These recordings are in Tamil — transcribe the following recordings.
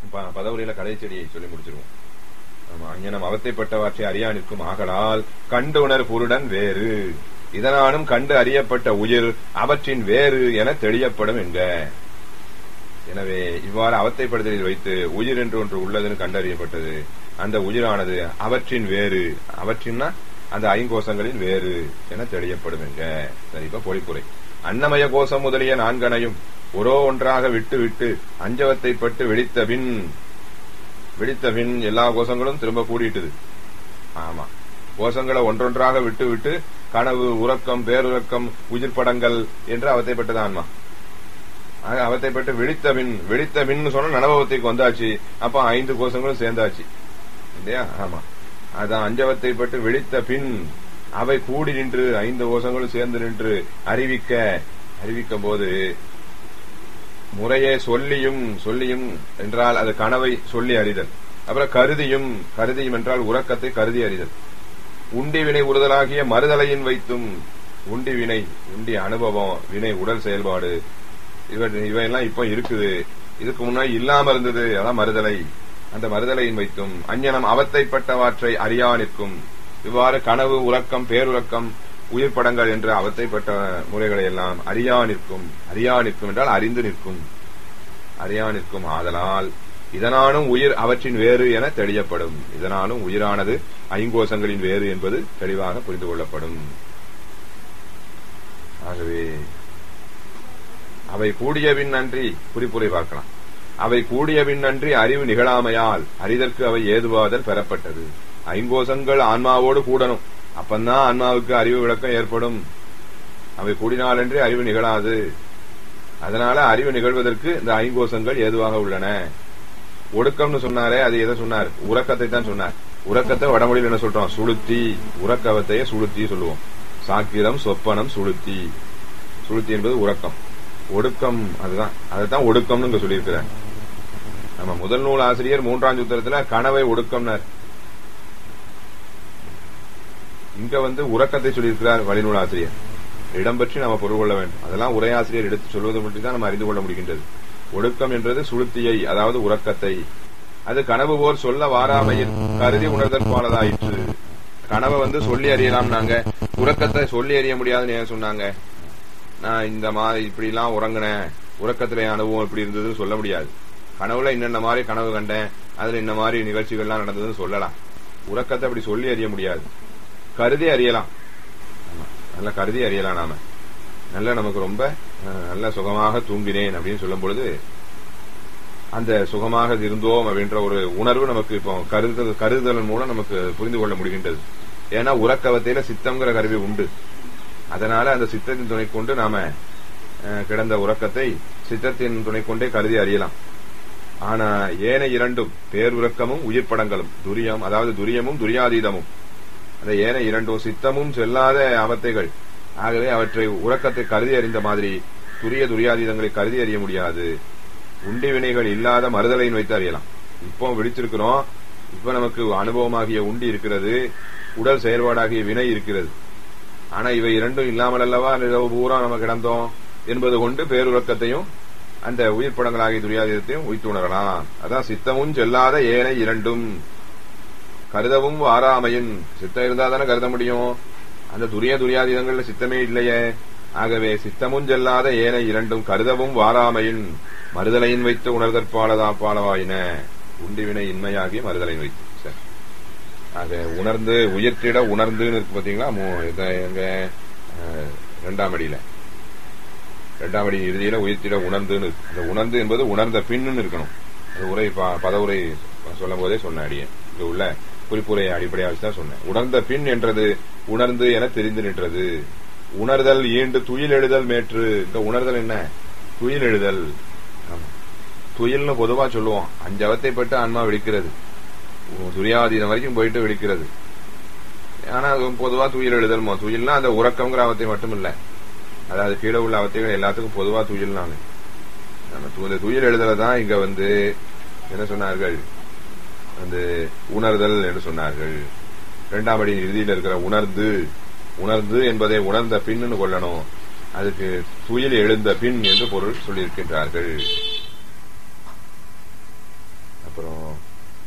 ப- பதவுரையில கடைசி செடியை சொல்லி முடிச்சிருவோம் ஆமா அஞ்ஞனம் அவத்தைப்பட்டவற்றை அறியா நிற்கும் ஆகலால் கண்டு உணர் புருடன் வேறு இதனாலும் கண்டு அறியப்பட்ட உயிர் அவற்றின் வேறு என தெளியப்படும் என்க எனவே இவ்வாறு அவத்தைப்படுத்தலில் வைத்து உயிர் என்று ஒன்று உள்ளதுன்னு கண்டறியப்பட்டது அந்த உயிரானது அவற்றின் வேறு அவற்றின்னா அந்த ஐங்கோசங்களின் வேறு என தெளியப்படும் என்க சரி இப்ப பொழிப்புரை அன்னமய கோஷம் முதலிய நான்கனையும் ஒரோ ஒன்றாக விட்டு விட்டு அஞ்சவத்தை பட்டு வெடித்த பின் வெடித்த பின் எல்லா கோஷங்களும் திரும்ப கூடிட்டுது ஆமா கோஷங்களை ஒன்றொன்றாக விட்டு விட்டு கனவு உறக்கம் பேருறக்கம் உயிர் படங்கள் என்று அவத்தைப்பட்டது ஆன்மா ஆக அவத்தைப்பட்டு வெடித்த பின் வெடித்த பின் சொன்ன நனவத்தைக்கு வந்தாச்சு அப்ப ஐந்து கோஷங்களும் சேர்ந்தாச்சு இல்லையா ஆமா அதான் அஞ்சவத்தை பட்டு வெடித்த பின் அவை கூடி நின்று ஐந்து கோஷங்களும் சேர்ந்து நின்று அறிவிக்க அறிவிக்கும் போது முறையே சொல்லியும் சொல்லியும் என்றால் அது கனவை சொல்லி அறிதல் அப்புறம் கருதியும் கருதியும் என்றால் உறக்கத்தை கருதி அறிதல் உண்டி வினை உறுதலாகிய மறுதலையின் வைத்தும் உண்டி வினை உண்டி அனுபவம் வினை உடல் செயல்பாடு இவ இவையெல்லாம் இப்போ இருக்குது இதுக்கு முன்னாடி இல்லாம இருந்தது அதான் மறுதலை அந்த மறுதலையின் வைத்தும் அஞ்ஞனம் அவத்தைப்பட்டவற்றை அறியா நிற்கும் இவ்வாறு கனவு உறக்கம் பேருறக்கம் உயிர் படங்கள் என்ற அவத்தைப்பட்ட முறைகளை எல்லாம் அறியா நிற்கும் அறியா நிற்கும் என்றால் அறிந்து நிற்கும் அறியா நிற்கும் ஆதலால் இதனாலும் உயிர் அவற்றின் வேறு என தெளியப்படும் இதனாலும் உயிரானது ஐங்கோசங்களின் வேறு என்பது தெளிவாக புரிந்து கொள்ளப்படும் ஆகவே அவை கூடியபின் அன்றி குறிப்புரை பார்க்கலாம் அவை கூடியபின் அன்றி அறிவு நிகழாமையால் அறிதற்கு அவை ஏதுவாதல் பெறப்பட்டது ஐங்கோசங்கள் ஆன்மாவோடு கூடணும் அப்பந்தான் ஆன்மாவுக்கு அறிவு விளக்கம் ஏற்படும் அவை கூடினாலன்றி அறிவு நிகழாது அதனால அறிவு நிகழ்வதற்கு இந்த ஐங்கோசங்கள் ஏதுவாக உள்ளன ஒடுக்கம்னு சொன்னாரே அது எதை சொன்னார் உறக்கத்தை தான் சொன்னார் உறக்கத்தை வடமொழியில் என்ன சொல்றோம் சுளுத்தி உறக்கவத்தையே சுளுத்தி சொல்லுவோம் சாக்கிரம் சொப்பனம் சுளுத்தி சுளுத்தி என்பது உறக்கம் ஒடுக்கம் அதுதான் அதுதான் ஒடுக்கம்னு இங்க சொல்லியிருக்கிறார் நம்ம முதல் நூல் ஆசிரியர் மூன்றாம் சூத்திரத்துல கனவை ஒடுக்கம்னார் இங்க வந்து உறக்கத்தை சொல்லியிருக்கிறார் வழிநூல் ஆசிரியர் இடம் பற்றி நாம பொருள் கொள்ள வேண்டும் அதெல்லாம் உரையாசிரியர் எடுத்து சொல்வது மட்டும் தான் நம்ம அறிந்து கொள்ள முடிகின்றது ஒடுக்கம் என்றது சுளுத்தியை அதாவது உறக்கத்தை அது கனவு போர் சொல்ல வாராமையில் கருதி உணர்தல் போலதாயிற்று கனவை வந்து சொல்லி அறியலாம் நாங்க உறக்கத்தை சொல்லி அறிய முடியாதுன்னு ஏன் சொன்னாங்க நான் இந்த மாதிரி இப்படி எல்லாம் உறங்கினேன் உறக்கத்துல என் அனுபவம் இப்படி இருந்ததுன்னு சொல்ல முடியாது கனவுல இன்னென்ன மாதிரி கனவு கண்டேன் அதுல இந்த மாதிரி நிகழ்ச்சிகள்லாம் நடந்ததுன்னு சொல்லலாம் உறக்கத்தை அப்படி சொல்லி அறிய முடியாது கருதி அறியலாம் ஆமா, நல்லா கருதி அறியலாம் நாம நல்ல நமக்கு ரொம்ப அஹ், நல்ல சுகமாக தூங்கினேன் அப்படின்னு சொல்லும் பொழுது அந்த சுகமாக இருந்தோம் அப்படின்ற ஒரு உணர்வு நமக்கு இப்போ கருதல் கருதுதலின் மூலம் நமக்கு புரிந்து கொள்ள முடிகின்றது ஏன்னா உறக்கவத்தையில சித்தம்ங்கிற கருவி உண்டு அதனால அந்த சித்தத்தின் துணை கொண்டு நாம அஹ், கிடந்த உறக்கத்தை சித்தத்தின் துணை கொண்டே கருதி அறியலாம் ஆனா ஏன இரண்டும் பேருறக்கமும் உயிர் படங்களும் துரியம் அதாவது துரியமும் துரியாதீதமும் அந்த ஏன இரண்டும் சித்தமும் செல்லாத அவத்தைகள் ஆகவே அவற்றை உறக்கத்தை கருதி அறிந்த மாதிரி துரிய துரியாதீதங்களை கருதி அறிய முடியாது உண்டி வினைகள் இல்லாத மறுதலையின் வைத்து அறியலாம் இப்போ விழிச்சிருக்கிறோம் இப்ப நமக்கு அனுபவமாகிய உண்டி இருக்கிறது உடல் செயல்பாடாகிய வினை இருக்கிறது ஆனா இவை இரண்டும் இல்லாமல் அல்லவா இரவு பூரா நம்ம கிடந்தோம் என்பது கொண்டு பேருறக்கத்தையும் அந்த உயிர் படங்களாகிய துரியாதீதத்தையும் உய்த்து உணரலாம் அதான் சித்தமும் செல்லாத ஏனை இரண்டும் கருதவும் வாராமையின் சித்தம் இருந்தா தானே கருத முடியும் அந்த துரிய துரியாதீதங்கள்ல சித்தமே இல்லையே ஆகவே சித்தமும் செல்லாத ஏனை இரண்டும் கருதவும் வாராமையின் மறுதலையின் வைத்து உணர்தற்பாலதா பாலவாயின உண்டிவினை இன்மையாகி மறுதலையின் வைத்து சரி. ஆக உணர்ந்து உயிர்த்திட உணர்ந்துன்னு இருக்கு பாத்தீங்களா மூ- இத எங்க அஹ், இரண்டாம் அடியில இரண்டாம் அடி இறுதியில உயிர்த்திட உணர்ந்துன்னு இருக்கு. அந்த உணர்ந்து என்பது உணர்ந்த பின்னு இருக்கணும் அது உரை ப- பதவுரை சொல்லும் போதே சொன்ன அடியேன் இங்க உள்ள குறிப்புரையை அடிப்படையாக வச்சு தான் சொன்னேன் உணர்ந்த பின் என்றது உணர்ந்து என தெரிந்து நின்றது உணர்தல் ஈண்டு துயில் எழுதல் மேற்று இந்த உணர்தல் என்ன துயில் எழுதல் ஆமா. துயில்னு பொதுவா சொல்லுவோம் அஞ்சவத்தை பட்டு ஆன்மா வெடிக்கிறது துரியாதீனம் வரைக்கும் போயிட்டு வெடிக்கிறது ஆனா அது பொதுவா துயில் எழுதல் மோ- துயில்னா அந்த உறக்கம்ங்கிற அவத்தை மட்டும் இல்ல அதாவது கீழே உள்ள அவத்தைகள் எல்லாத்துக்கும் பொதுவா துயில் நாங்க நம்ம து- இந்த துயில் எழுதல தான் இங்க வந்து என்ன சொன்னார்கள் வந்து உணர்தல் என்று சொன்னார்கள் இரண்டாம் அடி இறுதியில் இருக்கிற உணர்ந்து உணர்ந்து என்பதை உணர்ந்த பின்னு கொள்ளணும் அதுக்கு துயில் எழுந்த பின் என்று பொருள் சொல்லியிருக்கின்றார்கள்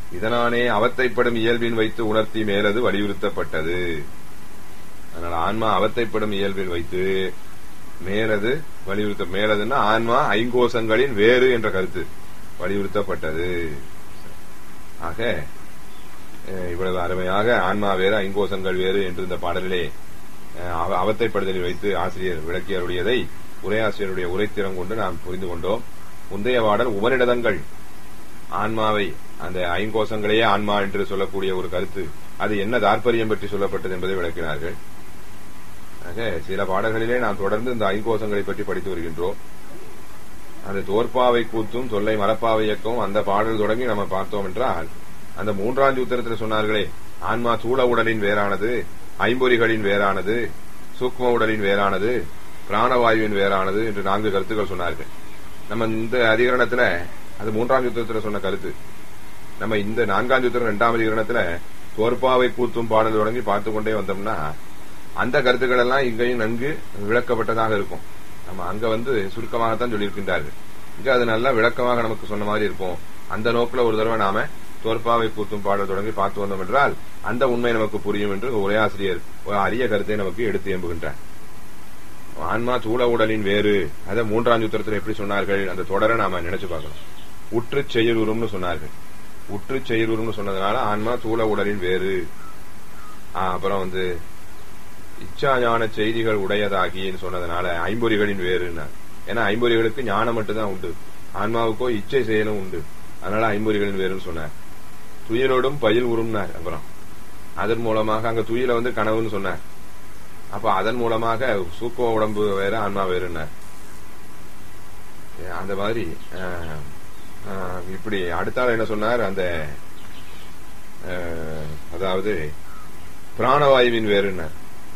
இதனானே அவத்தைப்படும் இயல்பின் வைத்து உணர்த்தி மேலது வலியுறுத்தப்பட்டது அதனால ஆன்மா அவத்தைப்படும் இயல்பில் வைத்து மேலது வலியுறுத்த மேலதுன்னா ஆன்மா ஐங்கோசங்களின் வேறு என்ற கருத்து வலியுறுத்தப்பட்டது ஆக அஹ், இவ்வளவு அருமையாக ஆன்மா வேறு ஐங்கோசங்கள் வேறு என்று இந்த பாடலிலே அஹ், அவ- அவத்தைப்படுதலில் வைத்து ஆசிரியர் விளக்கியருடையதை உரையாசிரியருடைய உரைத்திறம் கொண்டு நாம் புரிந்து கொண்டோம் முந்தைய பாடல் உபனிடதங்கள் ஆன்மாவை அந்த ஐங்கோசங்களையே ஆன்மா என்று சொல்லக்கூடிய ஒரு கருத்து அது என்ன தாற்பயம் பற்றி சொல்லப்பட்டது என்பதை விளக்கினார்கள் ஆக சில பாடல்களிலே நாம் தொடர்ந்து இந்த ஐங்கோசங்களை பற்றி படித்து வருகின்றோம் அந்த தோற்பாவை கூத்தும் தொல்லை மரப்பாவை இயக்கம் அந்த பாடல் தொடங்கி நம்ம பார்த்தோம் என்றால் அந்த மூன்றாம் சூத்திரத்தில் சொன்னார்களே ஆன்மா சூழ உடலின் வேறானது ஐம்பொறிகளின் வேறானது சூக்ம உடலின் வேறானது பிராணவாயுவின் வேறானது என்று நான்கு கருத்துக்கள் சொன்னார்கள் நம்ம இந்த அதிகரணத்துல அது மூன்றாம் யுத்தத்துல சொன்ன கருத்து நம்ம இந்த நான்காம் யுத்தம் இரண்டாம் அதிகரணத்துல தோற்பாவை கூத்தும் பாடல் தொடங்கி பார்த்து கொண்டே வந்தோம்னா அந்த கருத்துக்கள் எல்லாம் இங்கேயும் நன்கு விளக்கப்பட்டதாக இருக்கும் நம்ம அங்க வந்து சுருக்கமாகத்தான் சொல்லியிருக்கின்றார்கள் இங்க அது நல்லா விளக்கமாக நமக்கு சொன்ன மாதிரி இருக்கும் அந்த நோக்கில ஒரு தடவை நாம தோற்பாவை கூத்தும் பாடல் தொடங்கி பார்த்து வந்தோம் என்றால் அந்த உண்மை நமக்கு புரியும் என்று உரையாசிரியர் ஒரு அரிய கருத்தை நமக்கு எடுத்து எம்புகின்றார் ஆன்மா சூழ உடலின் வேறு அதை மூன்றாம் சூத்திரத்தில் எப்படி சொன்னார்கள் அந்த தொடரை நாம நினைச்சு பார்க்கணும் உற்று செயலுறும்னு சொன்னார்கள் உற்று செயலுறும்னு சொன்னதுனால ஆன்மா சூழ உடலின் வேறு ஆ, அப்புறம் வந்து இச்சா ஞான செய்திகள் உடையதாகின்னு சொன்னதுனால ஐம்பொறிகளின் வேறுன்னா ஏன்னா ஐம்பொறிகளுக்கு ஞானம் மட்டும்தான் உண்டு ஆன்மாவுக்கோ இச்சை செயலும் உண்டு அதனால ஐம்பொறிகளின் வேறுன்னு சொன்னார் துயிலோடும் பயில் உரும்னார் அப்புறம் அதன் மூலமாக அங்க துயில வந்து கனவுன்னு சொன்னார் அப்ப அதன் மூலமாக சூக்கும உடம்பு வேற ஆன்மா வேறுன்னார் அந்த மாதிரி ஆஹ், ஆஹ், இப்படி அடுத்தால என்ன சொன்னார் அந்த ஆஹ், அதாவது பிராணவாயுவின் வேறுன்னார்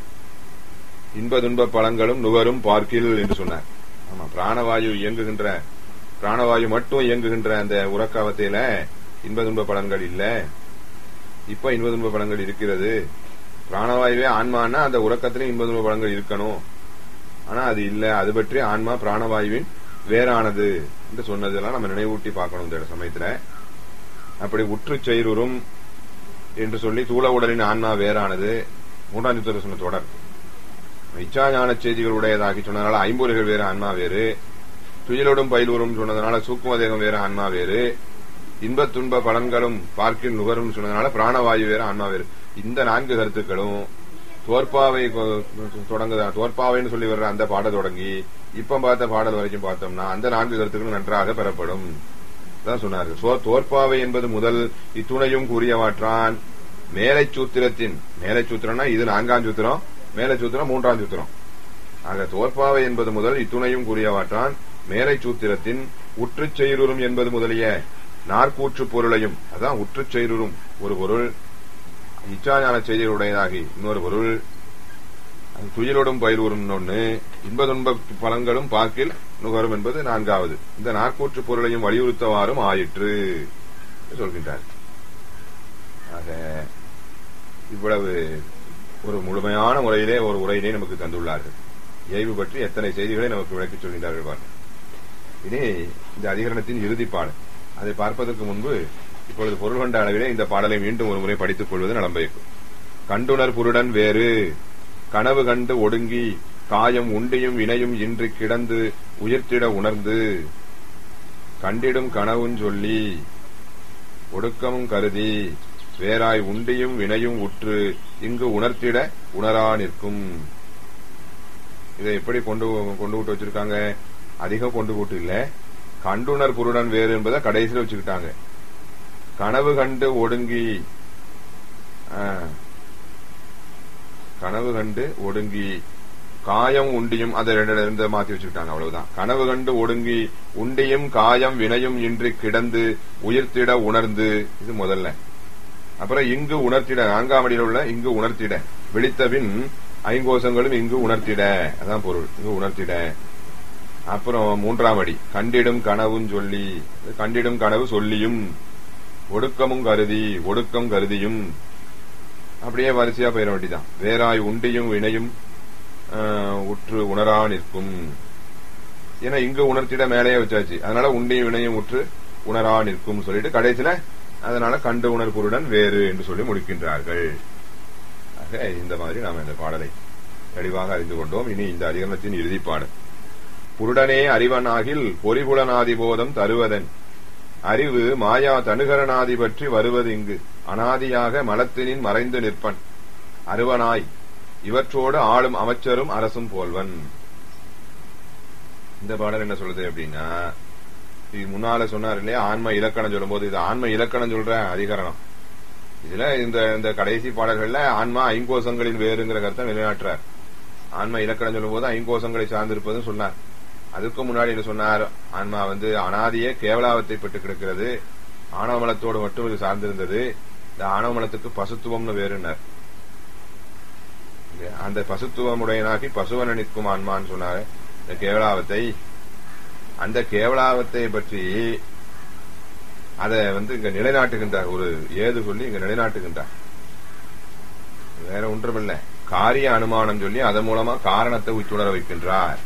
இன்ப துன்ப பழங்களும் நுகரும் பார்க்கில் என்று சொன்னார் ஆமா பிராணவாயு இயங்குகின்ற பிராணவாயு மட்டும் இயங்குகின்ற அந்த உறக்காவத்தையில இன்ப துன்ப பலன்கள் இல்ல இப்ப இன்ப துன்ப பலன்கள் இருக்கிறது பிராணவாயுவே ஆன்மான்னா அந்த உறக்கத்திலும் இன்ப துன்ப பலன்கள் இருக்கணும் ஆனா அது இல்ல அது பற்றி ஆன்மா பிராணவாயுவின் வேறானது என்று சொன்னதெல்லாம் நம்ம நினைவூட்டி பார்க்கணும் இந்த சமயத்துல அப்படி உற்று செயலுறும் என்று சொல்லி தூள உடலின் ஆன்மா வேறானது மூன்றாம் யுத்தத்தில் சொன்ன தொடர் இச்சா ஞான செய்திகள் உடையதாகி சொன்னதுனால ஐம்பொறிகள் வேறு ஆன்மா வேறு துயிலோடும் பயிலூரும் சொன்னதுனால சூக்கும தேகம் வேறு ஆன்மா வேறு இன்ப துன்ப பலன்களும் பார்க்கில் நுகரும் சொன்னதுனால பிராணவாயு வேறு ஆன்மா வேறு இந்த நான்கு கருத்துக்களும் தோற்பாவை கொ- தொடங்குதா தோற்பாவைன்னு சொல்லி வர்ற அந்த பாடல் தொடங்கி இப்ப பார்த்த பாடல் வரைக்கும் பார்த்தோம்னா அந்த நான்கு கருத்துக்களும் நன்றாக பெறப்படும் தான் சொன்னார்கள் சோ தோற்பாவை என்பது முதல் இத்துணையும் கூறியவாற்றான் மேலை சூத்திரத்தின் மேலை சூத்திரம்னா இது நான்காம் சூத்திரம் மேலை சூத்திரம் மூன்றாம் சூத்திரம் ஆக தோற்பாவை என்பது முதல் இத்துணையும் கூறியவாற்றான் மேலை சூத்திரத்தின் உற்றுச் செய்யுறும் என்பது முதலிய நாற்கூற்று பொருளையும் அதான் உற்றுச் செய்யுறும் ஒரு பொருள் இச்சாஞான செய்திகளுடையதாகி இன்னொரு பொருள் அது துயிலோடும் பயிலூரும் ஒன்று இன்ப துன்ப பலன்களும் பார்க்கில் நுகரும் என்பது நான்காவது இந்த நாற்கூற்று பொருளையும் வலியுறுத்தவாறும் ஆயிற்று என்று சொல்கின்றார் ஆக இவ்வளவு ஒரு முழுமையான முறையிலே ஒரு உரையிலே நமக்கு தந்துள்ளார்கள் இயல்பு பற்றி எத்தனை செய்திகளை நமக்கு விளக்கிச் சொல்கின்றார்கள் பாருங்கள் இனி இந்த அதிகரணத்தின் இறுதி பாடல் அதை பார்ப்பதற்கு முன்பு இப்பொழுது பொருள் கொண்ட அளவிலே இந்த பாடலை மீண்டும் ஒரு முறை படித்துக் கொள்வது நலம் பயக்கும் கண்டுணர் புருடன் வேறு கனவு கண்டு ஒடுங்கி காயம் உண்டியும் வினையும் இன்றி கிடந்து உயிர்த்திட உணர்ந்து கண்டிடும் கனவுஞ் சொல்லி ஒடுக்கமும் கருதி வேறாய் உண்டியும் வினையும் உற்று இங்கு உணர்த்திட உணரா நிற்கும் இதை எப்படி கொண்டு கொண்டு விட்டு வச்சிருக்காங்க அதிகம் கொண்டு விட்டு இல்ல கண்டுணர் புருடன் வேறு என்பதை கடைசியில் வச்சுக்கிட்டாங்க கனவு கண்டு ஒடுங்கி ஆ, கனவு கண்டு ஒடுங்கி காயம் உண்டியும் அதை ரெண்டு ரெண்டு மாத்தி வச்சுக்கிட்டாங்க அவ்வளவுதான் கனவு கண்டு ஒடுங்கி உண்டியும் காயம் வினையும் இன்றி கிடந்து உயிர்த்திட உணர்ந்து இது முதல்ல அப்புறம் இங்கு உணர்த்திட நான்காம் அடியில் உள்ள இங்கு உணர்த்திட விழித்தபின் ஐங்கோசங்களும் இங்கு உணர்த்திட அதான் பொருள் இங்கு உணர்த்திட அப்புறம் மூன்றாம் அடி கண்டிடும் கனவும் சொல்லி கண்டிடும் கனவு சொல்லியும் ஒடுக்கமும் கருதி ஒடுக்கம் கருதியும் அப்படியே வரிசையா போயிட வேண்டிதான் வேறாய் உண்டியும் வினையும் ஆஹ், உற்று உணரா நிற்கும் ஏன்னா இங்கு உணர்த்திட மேலேயே வச்சாச்சு அதனால உண்டியும் வினையும் உற்று உணரா நிற்கும் சொல்லிட்டு கடைசியில அதனால கண்டு உணர் குருடன் வேறு என்று சொல்லி முடிக்கின்றார்கள் ஆக இந்த மாதிரி நாம் இந்த பாடலை தெளிவாக அறிந்து கொண்டோம் இனி இந்த அதிகரணத்தின் இறுதிப்பாடு புருடனே அறிவனாகில் பொறிபுலனாதிபோதம் தருவதன் அறிவு மாயா தனுகரனாதி பற்றி வருவது இங்கு அனாதியாக மலத்தினின் மறைந்து நிற்பன் அருவனாய் இவற்றோடு ஆளும் அமைச்சரும் அரசும் போல்வன் இந்த பாடல் என்ன சொல்லுது அப்படின்னா இது முன்னால சொன்னார் இல்லையா ஆன்ம இலக்கணம் சொல்லும்போது இது ஆன்ம இலக்கணம் சொல்ற அதிகரணம் இதுல இந்த இந்த கடைசி பாடல்கள்ல ஆன்மா ஐங்கோசங்களின் வேறுங்கிற கருத்தை நிலைநாட்டுறார் ஆன்ம இலக்கணம் சொல்லும்போது ஐங்கோசங்களை சார்ந்திருப்பதும் சொன்னார் அதுக்கு முன்னாடி என்ன சொன்னார் ஆன்மா வந்து அனாதியே கேவலாவத்தை பெற்று கிடக்கிறது ஆணவமலத்தோடு மட்டும் இது சார்ந்திருந்தது இந்த ஆணவமலத்துக்கு பசுத்துவம்னு வேறுனார் அந்த பசுத்துவமுடையனாகி பசுவன நிற்கும் ஆன்மான்னு சொன்னார் இந்த கேவலாவத்தை அந்த கேவலாவத்தை பற்றி அதை வந்து இங்க நிலைநாட்டுகின்றார் ஒரு ஏது சொல்லி இங்க நிலைநாட்டுகின்றார் வேற ஒன்றுமில்ல காரிய அனுமானம் சொல்லி அதன் மூலமா காரணத்தை உச்சுணர வைக்கின்றார்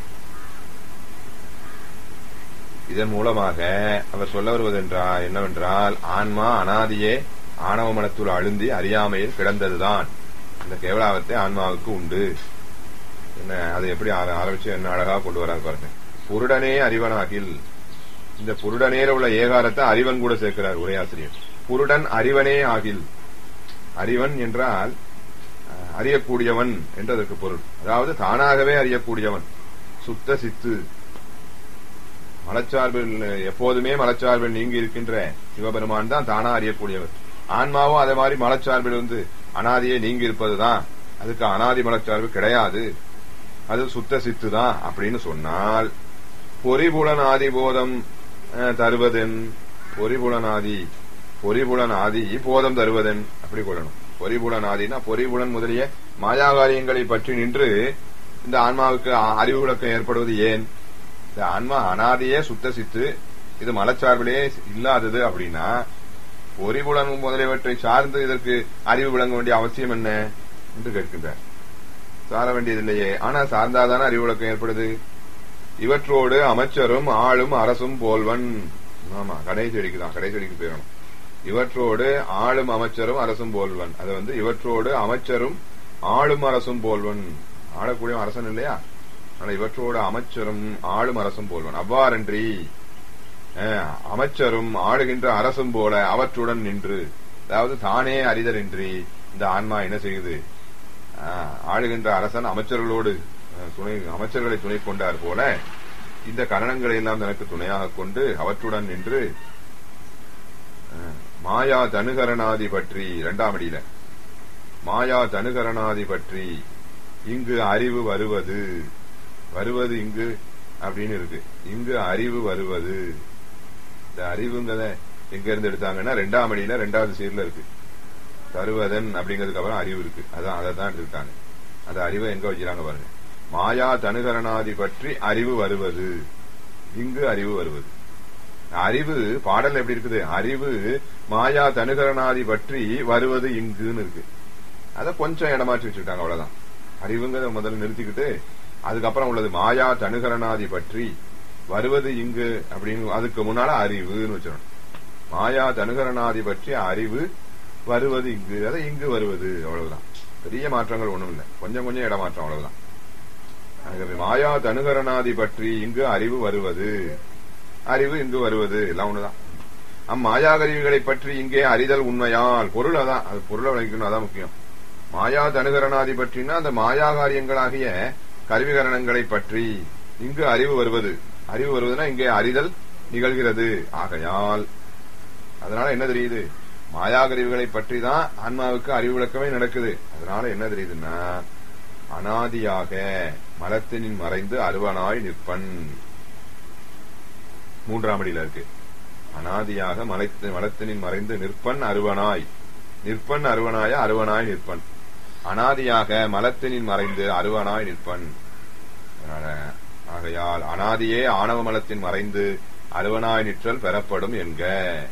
இதன் மூலமாக அவர் சொல்ல வருவதென்றால் என்னவென்றால் ஆன்மா அனாதியே ஆணவ மனத்துள் அழுந்தி அறியாமையில் கிடந்ததுதான் இந்த கேவலாவத்தை ஆன்மாவுக்கு உண்டு என்ன அதை எப்படி ஆரம்பிச்சு என்ன அழகா கொண்டு வராங்க பாருங்க புருடனே அறிவனாகில் இந்த புருடனேல உள்ள ஏகாரத்தை அறிவன் கூட சேர்க்கிறார் உரையாசிரியர் புருடன் அறிவனே ஆகில் அறிவன் என்றால் அறியக்கூடியவன் என்றதற்கு பொருள் அதாவது தானாகவே அறியக்கூடியவன் சுத்த சித்து மலச்சார்பில் எப்போதுமே மலச்சார்பில் நீங்கி இருக்கின்ற சிவபெருமான் தான் தானா அறியக்கூடியவர் ஆன்மாவும் அதே மாதிரி மலச்சார்பில் இருந்து அனாதியே நீங்கி இருப்பதுதான் அதுக்கு அனாதி மலச்சார்பு கிடையாது அது சுத்த சித்து தான் அப்படின்னு சொன்னால் பொறிபுலன் ஆதி போதம் தருவதென் பொறிபுலன் ஆதி பொறிபுலன் ஆதி போதம் தருவதன் அப்படி கொள்ளணும் பொறிபுலன் ஆதினா பொறிபுலன் முதலிய மாயாகாரியங்களை பற்றி நின்று இந்த ஆன்மாவுக்கு அறிவு விளக்கம் ஏற்படுவது ஏன் இந்த ஆன்மா அனாதியே சுத்த சித்து இது மலச்சார்பிலே இல்லாதது அப்படின்னா பொறிபுலன் முதலியவற்றை சார்ந்து இதற்கு அறிவு விளங்க வேண்டிய அவசியம் என்ன என்று கேட்கின்றார் சார வேண்டியதில்லையே ஆனா சார்ந்தாதான அறிவு விளக்கம் ஏற்படுது இவற்றோடு அமைச்சரும் ஆளும் அரசும் போல்வன் ஆமா கடைசி அடிக்குதான் கடைசி அடிக்கு போயிடணும் இவற்றோடு ஆளும் அமைச்சரும் அரசும் போல்வன் அது வந்து இவற்றோடு அமைச்சரும் ஆளும் அரசும் போல்வன் ஆளக்கூடிய அரசன் இல்லையா ஆனா இவற்றோடு அமைச்சரும் ஆளும் அரசும் போல்வன் அவ்வாறன்றி அமைச்சரும் ஆளுகின்ற அரசும் போல அவற்றுடன் நின்று அதாவது தானே அறிதலின்றி இந்த ஆன்மா என்ன செய்யுது ஆளுகின்ற அரசன் அமைச்சர்களோடு துணை அமைச்சர்களை துணை கொண்டார் போல இந்த கரணங்களை எல்லாம் தனக்கு துணையாக கொண்டு அவற்றுடன் நின்று மாயா தனுகரணாதி பற்றி இரண்டாம் அடியில மாயா தனுகரணாதி பற்றி இங்கு அறிவு வருவது வருவது இங்கு அப்படின்னு இருக்கு இங்கு அறிவு வருவது இந்த அறிவுங்கிறத எங்க இருந்து எடுத்தாங்கன்னா ரெண்டாம் அடியில ரெண்டாவது சீர்ல இருக்கு தருவதன் அப்படிங்கிறதுக்கு அப்புறம் அறிவு இருக்கு அதான் அதை தான் எடுத்திருக்காங்க அந்த அறிவை எங்க வச்சுறாங்க பாருங்க மாயா தனுகரணாதி பற்றி அறிவு வருவது இங்கு அறிவு வருவது அறிவு பாடல் எப்படி இருக்குது அறிவு மாயா தனுகரணாதி பற்றி வருவது இங்குன்னு இருக்கு அத கொஞ்சம் இடமாற்றி வச்சுக்கிட்டாங்க அவ்வளவுதான் அறிவுங்கிறத முதல்ல நிறுத்திக்கிட்டு அதுக்கப்புறம் உள்ளது மாயா தனுகரணாதி பற்றி வருவது இங்கு அப்படின்னு அதுக்கு முன்னால அறிவுன்னு வச்சிடணும் மாயா தனுகரணாதி பற்றி அறிவு வருவது இங்கு அதை இங்கு வருவது அவ்வளவுதான் பெரிய மாற்றங்கள் ஒண்ணும் இல்லை கொஞ்சம் கொஞ்சம் இடமாற்றம் அவ்வளவுதான் ஆகவே மாயா தனுகரணாதி பற்றி இங்கு அறிவு வருவது அறிவு இங்கு வருவது எல்லாம் ஒண்ணுதான் அம்மாயா கருவிகளை பற்றி இங்கே அறிதல் உண்மையால் பொருள் அதான் அது பொருளை விளக்கணும் அதான் முக்கியம் மாயா தனுகரணாதி பற்றினா அந்த மாயா காரியங்களாகிய கருவிகரணங்களை பற்றி இங்கு அறிவு வருவது அறிவு வருவதுன்னா இங்கே அறிதல் நிகழ்கிறது ஆகையால் அதனால என்ன தெரியுது மாயா கருவிகளை பற்றி தான் ஆன்மாவுக்கு அறிவு விளக்கமே நடக்குது அதனால என்ன தெரியுதுன்னா அனாதியாக மலத்தினின் மறைந்து அருவனாய் நிற்பன் மூன்றாம் அடியில இருக்கு அனாதியாக மலைத்து மலத்தினின் மறைந்து நிற்பன் அருவனாய் நிற்பன் அருவனாய அருவனாய் நிற்பன் அனாதியாக மலத்தினின் மறைந்து அருவனாய் நிற்பன் ஆகையால் அனாதியே ஆணவ மலத்தின் மறைந்து அருவனாய் நிற்றல் பெறப்படும் என்க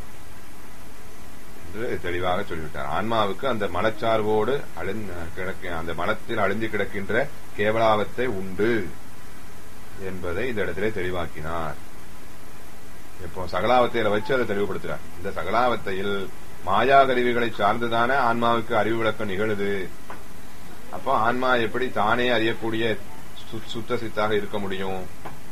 என்று தெளிவாக சொல்லிவிட்டார் ஆன்மாவுக்கு அந்த மலச்சார்போடு கிடக்க அந்த மலத்தில் அழிந்து கிடக்கின்ற கேவலாவத்தை உண்டு என்பதை இந்த இடத்திலே தெளிவாக்கினார் இப்போ சகலாவத்தையில வச்சு அதை தெளிவுபடுத்துறார் இந்த சகலாவத்தையில் மாயா கருவிகளை சார்ந்துதானே ஆன்மாவுக்கு அறிவு விளக்கம் நிகழுது அப்போ ஆன்மா எப்படி தானே அறியக்கூடிய சு- சுத்த சித்தாக இருக்க முடியும்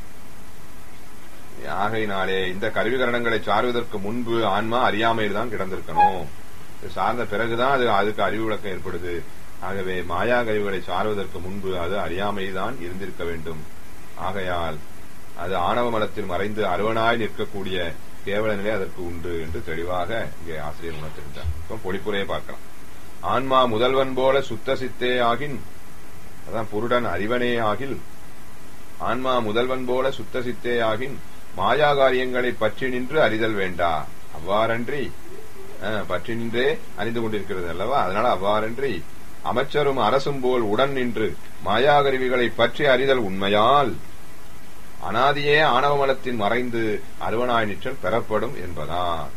ஆகையினாலே இந்த கருவிகரணங்களை சார்வதற்கு முன்பு ஆன்மா அறியாமையில் தான் கிடந்திருக்கணும் இது சார்ந்த பிறகுதான் அது அதுக்கு அறிவு விளக்கம் ஏற்படுது ஆகவே மாயா கருவிகளை சார்வதற்கு முன்பு அது அறியாமைதான் இருந்திருக்க வேண்டும் ஆகையால் அது ஆணவ மலத்தில் மறைந்து அருவனாய் நிற்கக்கூடிய கேவல நிலை அதற்கு உண்டு என்று தெளிவாக இங்கே ஆசிரியர் உணர்த்திருந்தார் இப்போ பொழிப்புரையை பார்க்கலாம் ஆன்மா முதல்வன் போல சுத்த சித்தே ஆகின் அதான் புருடன் அறிவனே ஆகில் ஆன்மா முதல்வன் போல சுத்த சித்தே ஆகின் மாயா காரியங்களை பற்றி நின்று அறிதல் வேண்டா அவ்வாறன்றி அஹ், பற்றி நின்றே அறிந்து கொண்டிருக்கிறது அல்லவா அதனால அவ்வாறன்றி அமைச்சரும் அரசும் போல் உடன் நின்று மாயாகருவிகளை பற்றி அறிதல் உண்மையால் அனாதியே ஆணவ மலத்தின் மறைந்து அருவனாய் நிற்றல் பெறப்படும் என்பதான்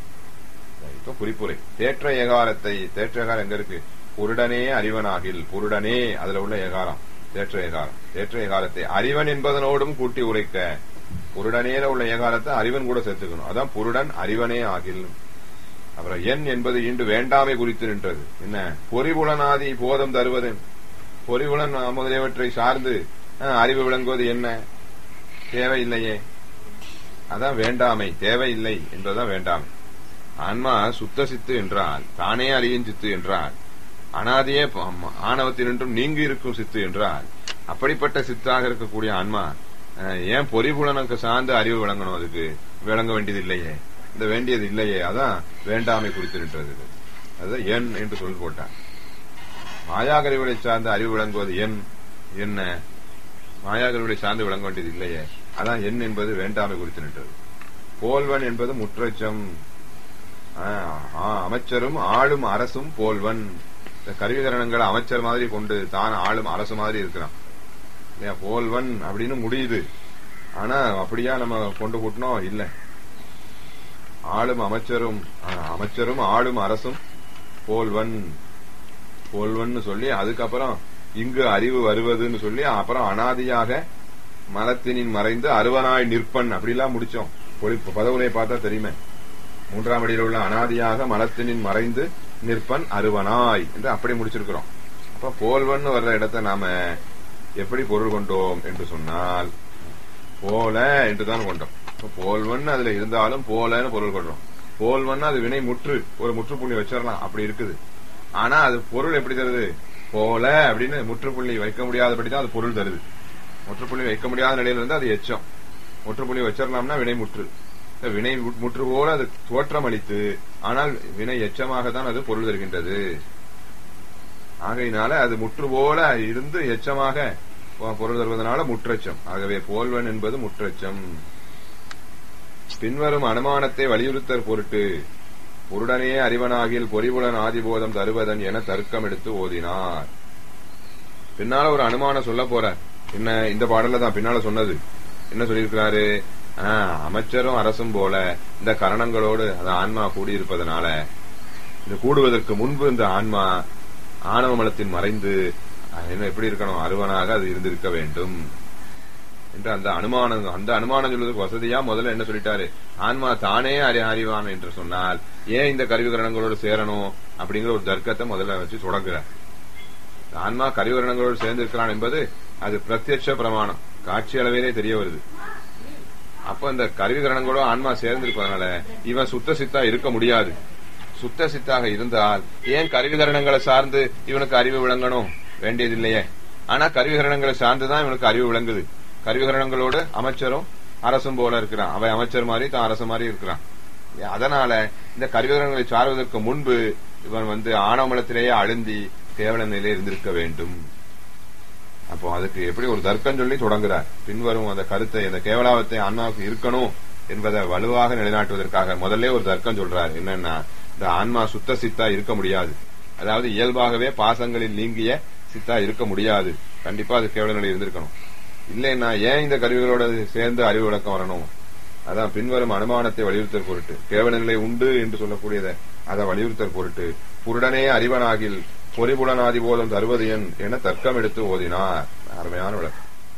இப்ப குறிப்புரை தேற்ற ஏகாரத்தை தேற்ற ஏகாரம் எங்க இருக்கு புருடனே அறிவனாகில் புருடனே அதுல உள்ள ஏகாரம் தேற்ற ஏகாரம் தேற்ற ஏகாரத்தை அறிவன் என்பதனோடும் கூட்டி உரைக்க புருடனேல உள்ள ஏகாரத்தை அறிவன் கூட சேர்த்துக்கணும் அதான் புருடன் அறிவனே ஆகில் அப்புறம் என் என்பது இன்று வேண்டாமை குறித்து நின்றது என்ன பொறிபுலனாதி போதம் தருவது பொறிபுலன் முதலியவற்றை சார்ந்து அஹ், அறிவு விளங்குவது என்ன தேவையில்லையே அதான் வேண்டாமை தேவையில்லை என்பதுதான் வேண்டாமை ஆன்மா சுத்த சித்து என்றால் தானே அறியும் சித்து என்றால் அனாதியே ப- ஆணவத்தினின்றும் நீங்கி இருக்கும் சித்து என்றால் அப்படிப்பட்ட சித்தாக இருக்கக்கூடிய ஆன்மா அஹ், ஏன் பொறிபுலனுக்கு சார்ந்து அறிவு விளங்கணும் அதுக்கு விளங்க வேண்டியது இல்லையே இந்த வேண்டியது இல்லையே அதான் வேண்டாமை குறித்து நின்றது இது. அதுதான் என் என்று சொல் போட்டான் மாயாகருவிகளை சார்ந்து அறிவு விளங்குவது என் என்ன மாயாகருவிகளை சார்ந்து விளங்க வேண்டியது இல்லையே அதான் என் என்பது வேண்டாமை குறித்து நின்றது போல்வன் என்பது முற்றச்சம் ஆ, ஆ, அமைச்சரும் ஆளும் அரசும் போல்வன் இந்த கருவிகரணங்களை அமைச்சர் மாதிரி கொண்டு தான் ஆளும் அரசு மாதிரி இருக்கிறான் இல்லையா போல்வன் அப்படின்னு முடியுது ஆனா அப்படியா நம்ம கொண்டு கூட்டணும் இல்ல ஆளும் அமைச்சரும் ஆ, அமைச்சரும் ஆளும் அரசும் போல்வன் போல்வன்னு சொல்லி அதுக்கப்புறம் இங்கு அறிவு வருவதுன்னு சொல்லி அப்புறம் அனாதியாக மலத்தினின் மறைந்து அருவனாய் நிற்பன் அப்படிலாம் முடிச்சோம் பொழி- பதவுரையை பார்த்தா தெரியுமே மூன்றாம் அடியில் உள்ள அனாதியாக மலத்தினின் மறைந்து நிற்பன் அருவனாய் என்று அப்படி முடிச்சிருக்கிறோம் அப்ப போல்வன் வர்ற இடத்தை நாம எப்படி பொருள் கொண்டோம் என்று சொன்னால் போல என்றுதான் கொண்டோம் இப்ப போல்வன் அதுல இருந்தாலும் போலன்னு பொருள் கொள்றோம் போல்வன் அது வினை முற்று ஒரு முற்றுப்புள்ளி வச்சிடலாம் அப்படி இருக்குது ஆனா அது பொருள் எப்படி தருது போல அப்படின்னு முற்றுப்புள்ளி வைக்க முடியாதபடி தான் அது பொருள் தருது முற்றுப்புள்ளி வைக்க முடியாத நிலையில இருந்து அது எச்சம் முற்றுப்புள்ளி வச்சிடலாம்னா வினை முற்று இந்த வினை முற்- முற்று போல அது தோற்றம் அளித்து ஆனால் வினை எச்சமாக தான் அது பொருள் தருகின்றது ஆகையினால அது முற்று போல இருந்து எச்சமாக பொ- பொருள் தருவதனால முற்றச்சம் ஆகவே போல்வன் என்பது முற்றச்சம் பின்வரும் அனுமானத்தை வலியுறுத்தற் பொருட்டு புருடனே அறிவனாகில் பொறிபுலன் ஆதிபோதம் தருவதன் என தர்க்கம் எடுத்து ஓதினார் பின்னால ஒரு அனுமானம் சொல்ல போறார் என்ன இந்த பாடல்ல தான் பின்னால சொன்னது என்ன சொல்லியிருக்கிறாரு ஆ, அமைச்சரும் அரசும் போல இந்த கரணங்களோடு அந்த ஆன்மா கூடியிருப்பதனால இது கூடுவதற்கு முன்பு இந்த ஆன்மா ஆணவ மலத்தின் மறைந்து அஹ், என்ன எப்படி இருக்கணும் அருவனாக அது இருந்திருக்க வேண்டும் என்று அந்த அனுமானம் அந்த அனுமானம் சொல்வதற்கு வசதியா முதல்ல என்ன சொல்லிட்டாரு ஆன்மா தானே அறி அறிவான் என்று சொன்னால் ஏன் இந்த கருவிகரணங்களோடு சேரணும் அப்படிங்கிற ஒரு தர்க்கத்தை முதல்ல வச்சு தொடங்குறார் ஆன்மா கருவிகரணங்களோடு சேர்ந்திருக்கிறான் என்பது அது பிரத்யட்ச பிரமாணம் காட்சி அளவிலே தெரிய வருது அப்ப இந்த கருவிகரணங்களோட ஆன்மா சேர்ந்திருப்பதனால இவன் சுத்த சித்தா இருக்க முடியாது சுத்த சித்தாக இருந்தால் ஏன் கருவிகரணங்களை சார்ந்து இவனுக்கு அறிவு விளங்கணும் வேண்டியதில்லையே ஆனா கருவிகரணங்களை சார்ந்துதான் இவனுக்கு அறிவு விளங்குது கருவிகரணங்களோடு அமைச்சரும் அரசும் போல இருக்கிறான் அவன் அமைச்சர் மாதிரி தான் அரசு மாதிரி இருக்கிறான் அதனால இந்த கருவிகரணங்களை சார்வதற்கு முன்பு இவன் வந்து ஆணவமலத்திலேயே அழுந்தி கேவல நிலையில் இருந்திருக்க வேண்டும் அப்போ அதுக்கு எப்படி ஒரு தர்க்கம் சொல்லி தொடங்குறார் பின்வரும் அந்த கருத்தை அந்த கேவலாவத்தை ஆன்மாவுக்கு இருக்கணும் என்பதை வலுவாக நிலைநாட்டுவதற்காக முதல்ல ஒரு தர்க்கம் சொல்றார் என்னன்னா இந்த ஆன்மா சுத்த சித்தா இருக்க முடியாது அதாவது இயல்பாகவே பாசங்களில் நீங்கிய சித்தா இருக்க முடியாது கண்டிப்பா அது கேவல நிலை இருந்திருக்கணும் இல்லைன்னா ஏன் இந்த கருவிகளோட சேர்ந்து அறிவு விளக்கம் வரணும் அதான் பின்வரும் அனுமானத்தை வலியுறுத்தல் பொருட்டு கேவல நிலை உண்டு என்று சொல்லக்கூடியதை அதை வலியுறுத்தல் பொருட்டு புருடனே அறிவனாகில் பொறிபுலனாதி போதம் தருவது என் என தர்க்கம் எடுத்து ஓதினார் அருமையான விளக்கம்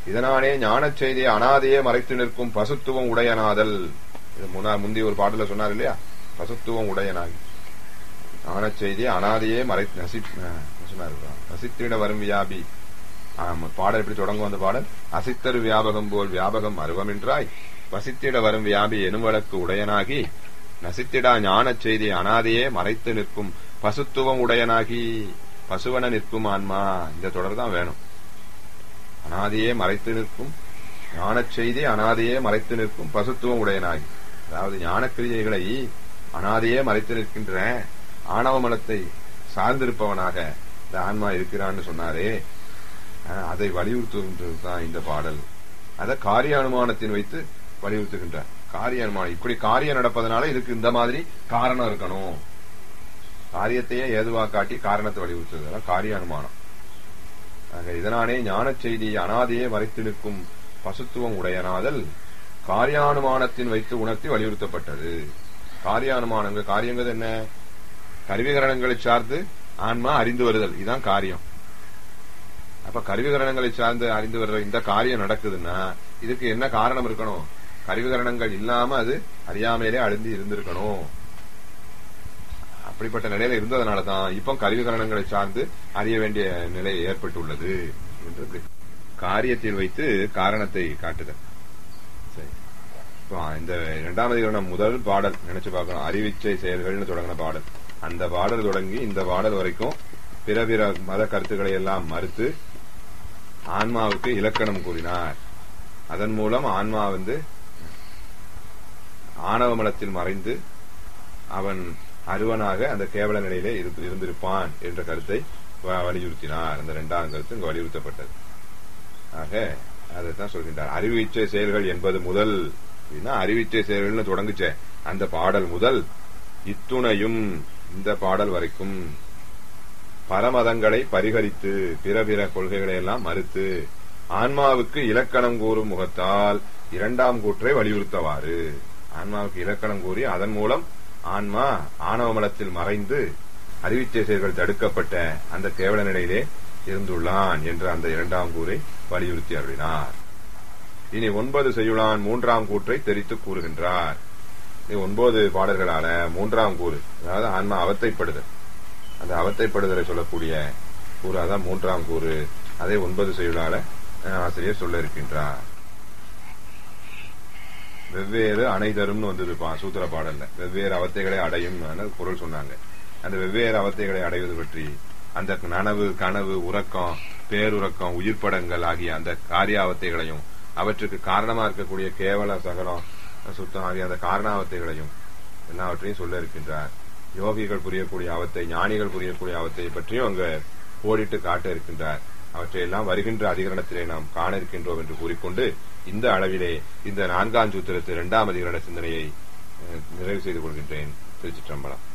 இதனாலே ஞானச் செய்தியை அனாதையே மறைத்து நிற்கும் பசுத்துவம் உடையனாதல் இது முன்னா முந்தைய ஒரு பாடல சொன்னார் இல்லையா பசுத்துவம் உடையனாகி ஞானச் செய்தியை அனாதையே மறை நசி அஹ், என்ன சொன்னாரு நசித்திட வரும் வியாபி ஆமா, பாடல் எப்படி தொடங்கும் அந்த பாடல் அசித்தரு வியாபகம் போல் வியாபகம் அருவமின்றாய் வசித்திட வரும் வியாபி எனும் வழக்கு உடையனாகி நசித்திடா ஞானச் செய்தி அனாதையே மறைத்து நிற்கும் பசுத்துவம் உடையனாகி பசுவன நிற்கும் ஆன்மா இந்த தொடர் தான் வேணும் அனாதையே மறைத்து நிற்கும் ஞானச் செய்தி அனாதையே மறைத்து நிற்கும் பசுத்துவம் உடையனாகி அதாவது ஞானக்கிரியைகளை அனாதையே மறைத்து நிற்கின்ற ஆணவ மலத்தை சார்ந்திருப்பவனாக இந்த ஆன்மா இருக்கிறான்னு சொன்னாரே அஹ், அதை வலியுறுத்துகின்றது தான் இந்த பாடல் அத காரிய அனுமானத்தின் வைத்து வலியுறுத்துகின்றார் காரிய அனுமானம் இப்படி காரியம் நடப்பதனால இதுக்கு இந்த மாதிரி காரணம் இருக்கணும் காரியத்தையே ஏதுவா காட்டி காரணத்தை வலியுறுத்துறது அதான் காரிய அனுமானம் ஆக இதனாலே ஞானச் செய்தி அனாதையே மறைத்து நிற்கும் பசுத்துவம் உடையனாதல் காரியானுமானத்தின் வைத்து உணர்த்தி வலியுறுத்தப்பட்டது காரியானுமானங்கள் காரியங்கள் என்ன கருவிகரணங்களை சார்ந்து ஆன்மா அறிந்து வருதல் இதுதான் காரியம் அப்ப கருவிகரணங்களை சார்ந்து அறிந்து வர்ற இந்த காரியம் நடக்குதுன்னா இதுக்கு என்ன காரணம் இருக்கணும் கருவிகரணங்கள் இல்லாம அது அறியாமையிலே அழிந்து இருந்திருக்கணும் அப்படிப்பட்ட நிலையில இருந்ததுனாலதான் இப்போ கருவிகரணங்களை சார்ந்து அறிய வேண்டிய நிலை ஏற்பட்டுள்ளது என்று இப்படி காரியத்தில் வைத்து காரணத்தை காட்டுதல் சரி இப்போ இந்த இரண்டாம் அதிகரணம் முதல் பாடல் நினைச்சு பார்க்கணும் அறிவிச்சை செயல்கள்னு தொடங்கின பாடல் அந்த பாடல் தொடங்கி இந்த பாடல் வரைக்கும் பிற பிற மத கருத்துக்களை எல்லாம் மறுத்து ஆன்மாவுக்கு இலக்கணம் கூறினார் அதன் மூலம் ஆன்மா வந்து ஆணவ மலத்தில் மறைந்து அவன் அருவனாக அந்த கேவல நிலையிலே இரு- இருந்திருப்பான் என்ற கருத்தை வ- வலியுறுத்தினார் அந்த இரண்டாம் கருத்து இங்கு வலியுறுத்தப்பட்டது ஆக அதைத்தான் சொல்கின்றார் அறிவு இச்சை செயல்கள் என்பது முதல் அப்படின்னா அறிவிச்சை செயல்கள்னு தொடங்குச்சே அந்த பாடல் முதல் இத்துணையும் இந்த பாடல் வரைக்கும் பரமதங்களை பரிகரித்து பிற பிற கொள்கைகளை எல்லாம் மறுத்து ஆன்மாவுக்கு இலக்கணம் கூறும் முகத்தால் இரண்டாம் கூற்றை வலியுறுத்தவாறு ஆன்மாவுக்கு இலக்கணம் கூறி அதன் மூலம் ஆன்மா ஆணவ மலத்தில் மறைந்து அறிவிச்சை செயல்கள் தடுக்கப்பட்ட அந்த கேவல நிலையிலே இருந்துள்ளான் என்ற அந்த இரண்டாம் கூறை வலியுறுத்தி அருளினார் இனி ஒன்பது செய்யுளான் மூன்றாம் கூற்றை தெரித்து கூறுகின்றார் இனி ஒன்பது பாடல்களான மூன்றாம் கூறு அதாவது ஆன்மா அவத்தைப்படுதல் அந்த அவத்தைப்படுதலை சொல்லக்கூடிய கூறு அதான் மூன்றாம் கூறு அதை ஒன்பது செய்யுளால அஹ், ஆசிரியர் சொல்ல இருக்கின்றார் வெவ்வேறு அணை தரும்னு வந்ததுப்பா சூத்திர பாடல்ல வெவ்வேறு அவத்தைகளை அடையும் பொருள் சொன்னாங்க அந்த வெவ்வேறு அவத்தைகளை அடைவது பற்றி அந்த நனவு கனவு உறக்கம் பேருறக்கம் உயிர்ப்படங்கள் ஆகிய அந்த காரியாவத்தைகளையும் அவற்றுக்கு காரணமா இருக்கக்கூடிய கேவல சகலம் சுத்தம் ஆகிய அந்த காரணாவத்தைகளையும் எல்லாவற்றையும் சொல்ல இருக்கின்றார் யோகிகள் புரியக்கூடிய அவத்தை ஞானிகள் புரியக்கூடிய அவத்தை பற்றியும் அங்க கோடிட்டு காட்ட இருக்கின்றார் அவற்றையெல்லாம் வருகின்ற அதிகரணத்திலே நாம் காண இருக்கின்றோம் என்று கூறிக்கொண்டு இந்த அளவிலே இந்த நான்காம் சூத்திரத்து இரண்டாம் அதிகரண சிந்தனையை அஹ், நிறைவு செய்து கொள்கின்றேன் திருச்சிற்றம்பலம்